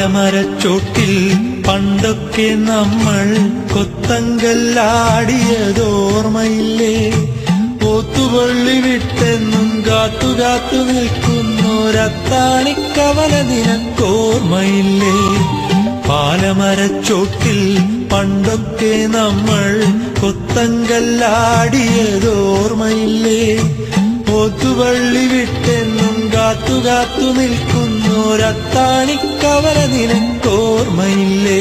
പാലമരച്ചോട്ടിൽ പണ്ടൊക്കെ നമ്മൾ കൊത്തങ്കല്ലാടിയതോർമ്മയില്ലേ പോത്തുപള്ളി വിട്ടെന്നും കാത്തു കാത്തു നിൽക്കുന്നൊരത്താണിക്കവല നിനക്കോർമ്മയില്ലേ പാലമരച്ചോട്ടിൽ പണ്ടൊക്കെ നമ്മൾ കൊത്തങ്കല്ലാടിയതോർമ്മയില്ലേ പോത്തുപള്ളി വിട്ടെന്നും കാത്തു കാത്തു നിൽക്കുന്നൊരത്താണിക്കവല നിനക്കോർമ്മയില്ലേ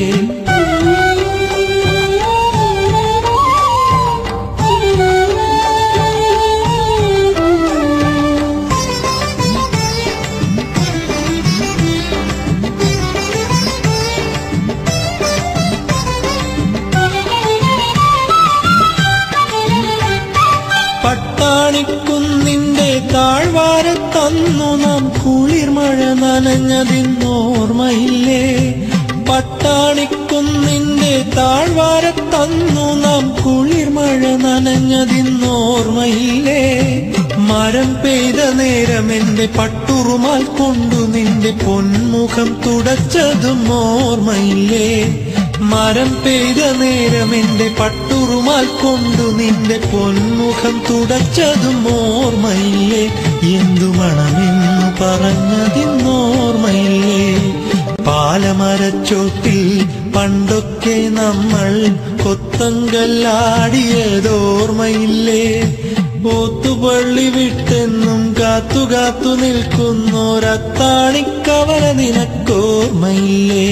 പട്ടാണിക്കുന്നിന്റെ താഴ്വാരത്തന്നു നാം കുളിർമഴ നനഞ്ഞതിന്നോർമ്മയില്ലേ പട്ടാണിക്കുന്നിന്റെ താഴ്വാരത്തന്നു നാം കുളിർമഴ നനഞ്ഞതിന്നോർമ്മയില്ലേ മരം പെയ്ത നേരം എന്റെ പട്ടുറുമാൽ കൊണ്ടു നിന്റെ പൊന്മുഖം തുടച്ചതും ഓർമ്മയില്ലേ മരം പെയ്ത നേരം എന്റെ പട്ടുറുമാൽ കൊണ്ടു നിന്റെ പൊന്മുഖം തുടച്ചതും ഓർമ്മയില്ലേ എന്തു മണമെന്നു പറഞ്ഞതിന്നോർമ്മയില്ലേ പാലമരച്ചോട്ടിൽ പണ്ടൊക്കെ നമ്മൾ കൊത്തങ്കല്ലാടിയതോർമ്മയില്ലേ പോത്തുപള്ളി വിട്ടെന്നും കാത്തു കാത്തു നിൽക്കുന്നൊരത്താണിക്കവല നിനക്കോർമ്മയില്ലേ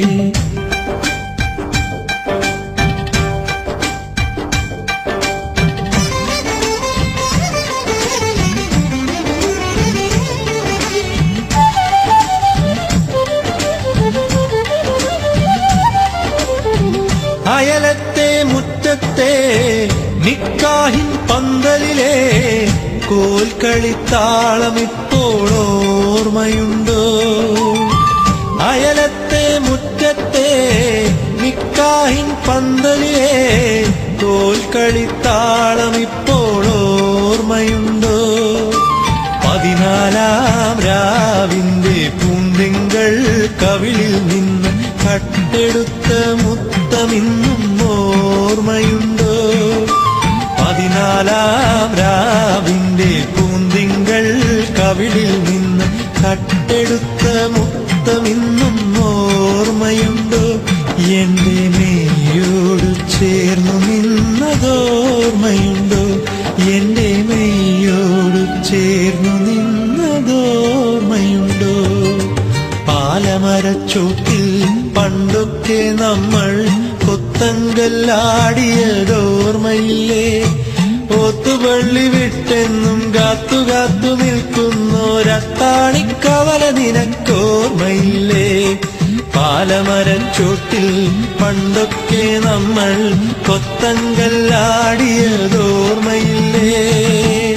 അയലത്തെ മുറ്റത്തെ നിക്കാഹിൻ പന്തലിലെ കോൽക്കളിത്താളം ഇപ്പോൾ ഓർമ്മയുണ്ടോ അയലത്തെ മുറ്റത്തെ നിക്കാഹിൻ പന്തലിലെ കോൽക്കളിത്താളം ഇപ്പോൾ ഓർമ്മയുണ്ടോ പതിനാലാം രാവിന്റെ പൂന്തിങ്കൾ കവിളിൽ നിന്ന് കട്ടെടുത്ത മുത്തമിന്നും ഓർമ്മയുണ്ടോ പതിനാലാം രാവിന്റെ പൂന്തിങ്കൾ കവിളിൽ നിന്ന് കട്ടെടുത്ത മുത്തമിന്നും ഓർമ്മയുണ്ടോ എന്റെ മെയ്യോട് ചേർന്നു നിന്നതോർമ്മയുണ്ടോ എന്റെ മെയ്യോട് ചേർന്നു നിന്നതോർമ്മയുണ്ടോ പാലമരച്ചോട്ടിൽ പണ്ടൊക്കെ നമ്മൾ കൊത്തങ്കല്ലാടിയതോർമ്മയില്ലേ ഓത്തുപള്ളി വിട്ടെന്നും കാത്തു കാത്തു നിൽക്കുന്നൊരത്താണിക്കവല നിനക്കോർമ്മയില്ലേ പാലമരച്ചോട്ടിൽ പണ്ടൊക്കെ നമ്മൾ കൊത്തങ്കല്ലാടിയതോർമ്മയില്ലേ